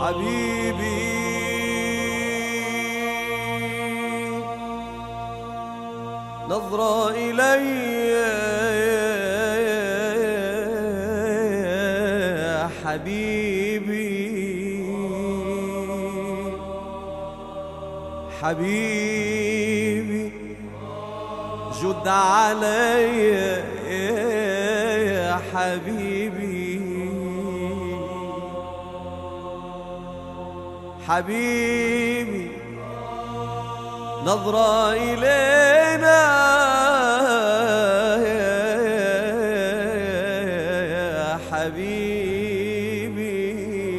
حبيبي نظرة إلي حبيبي حبيبي جد علي يا حبيبي حبيبي نظرة إلينا يا حبيبي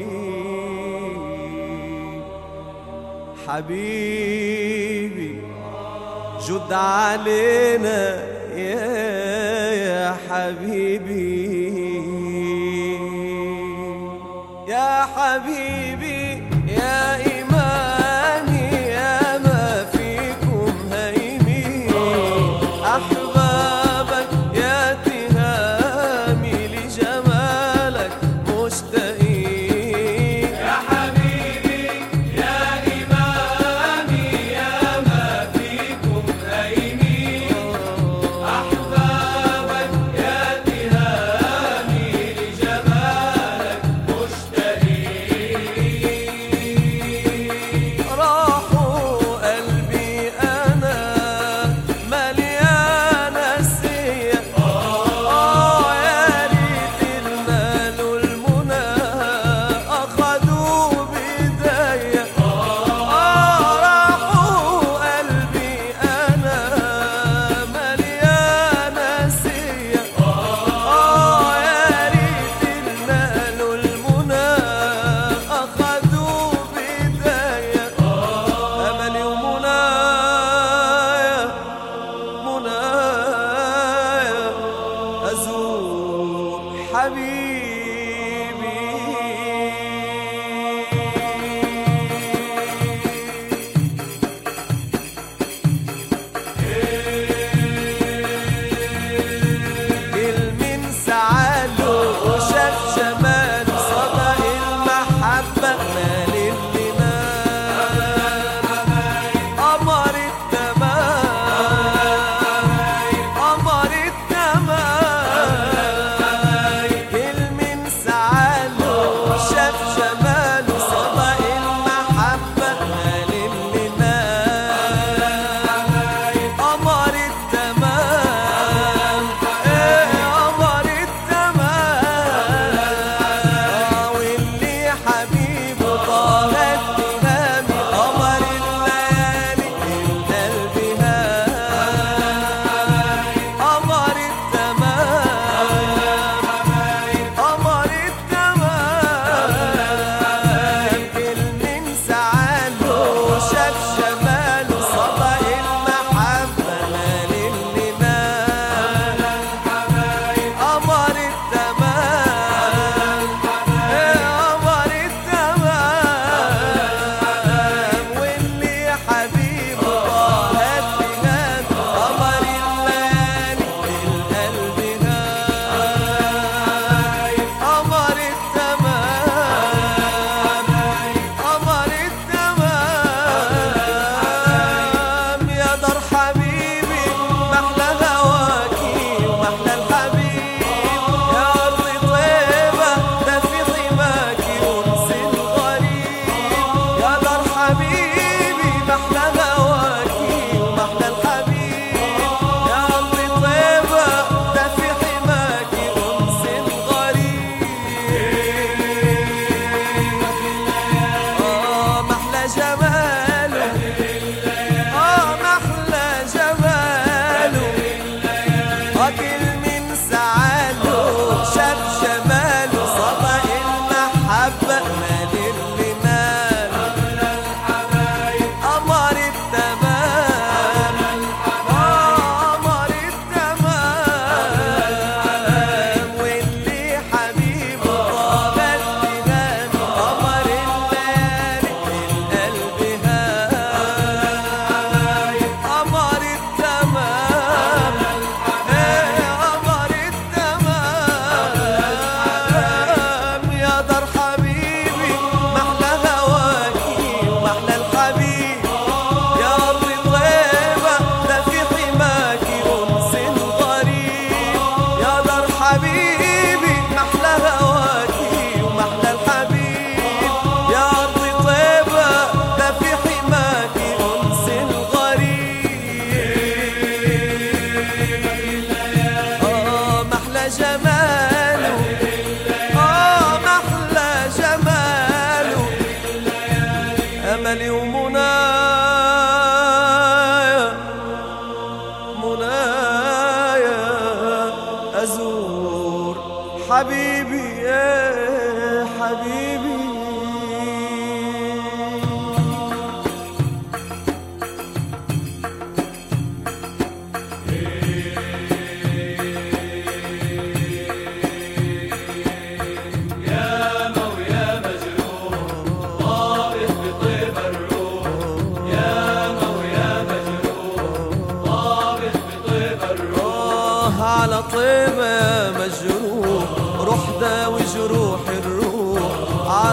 حبيبي جد علينا يا حبيبي يا حبيبي يا إيماني يا ما فيكم هيمين أحبابك يا تهامي لجمالك مشتاقين يا حبيبي يا إمامي يا ما فيكم هيمين أحبابك يا تهامي لجمالك مشتاقين راحوا قلبي أنا مليان السيا آه يا ريت المال والمنى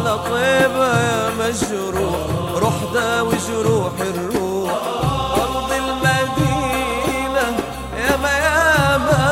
وعلى طيبة يا مجروح روح داوي جروح الروح أرض المدينة يا ما يا ما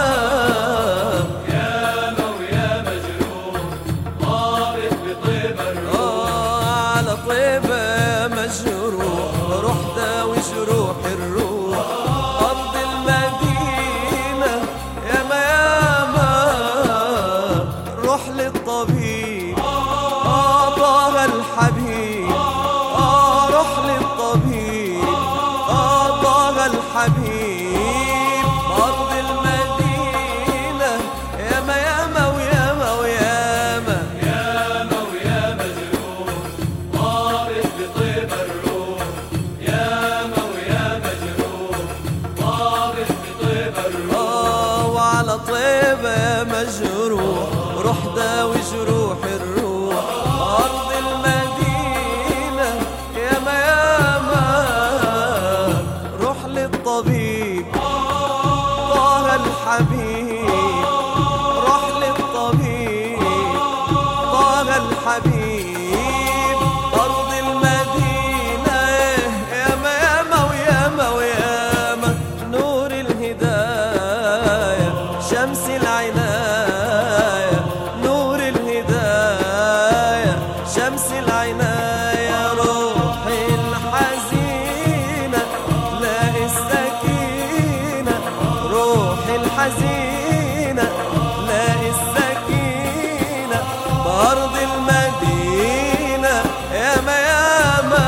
ياما ويا مجروح طارق بطيب الروح آه على طيبة يا مجروح روح داوي جروح الروح أرض المدينة يا ما يا ما روح للطبيب آه طه الحبيب آه روح للطبيب آه طه الحبيب أرض المدينة يا ما يا ما ويا ما ويا ما ياما ويا مجروح طارق بطيب الروح ياما ويا مجروح طارق بطيب الروح آه وعلى طيبة يا مجروح روح داوي جروح الروح أرض المدينة يا ما يا ما روح للطبيب طه الحبيب روح للطبيب طه الحبيب أرض المدينة يا ما يا ما ويا ما ويا ما نور الهداية شمس العناية نور الهداية شمس العناية روحي الحزينة لاقي السكينة روحي الحزينة لاقي السكينة بأرض المدينة يا ما يا ما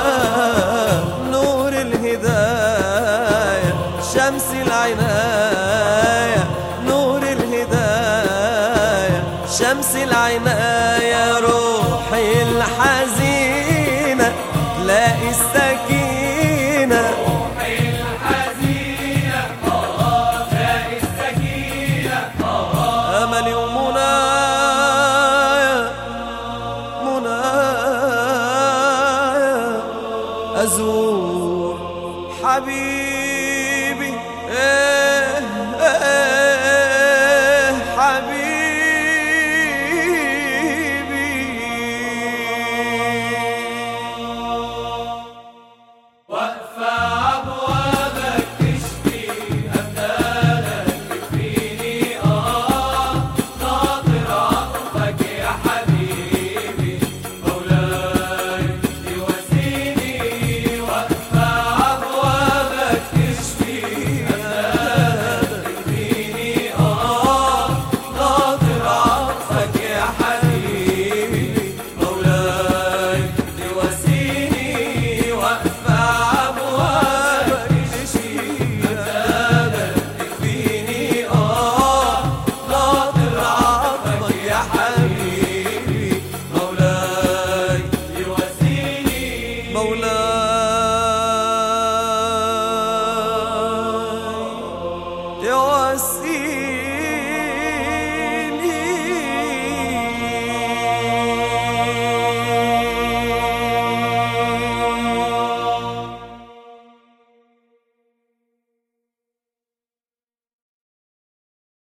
نور الهداية شمس العناية نور الهداية شمس العناية روحي الحزينة تلاقي السكينة الحزينة تلاقي السكينة أملي ومنايا منايا أزور حبيبي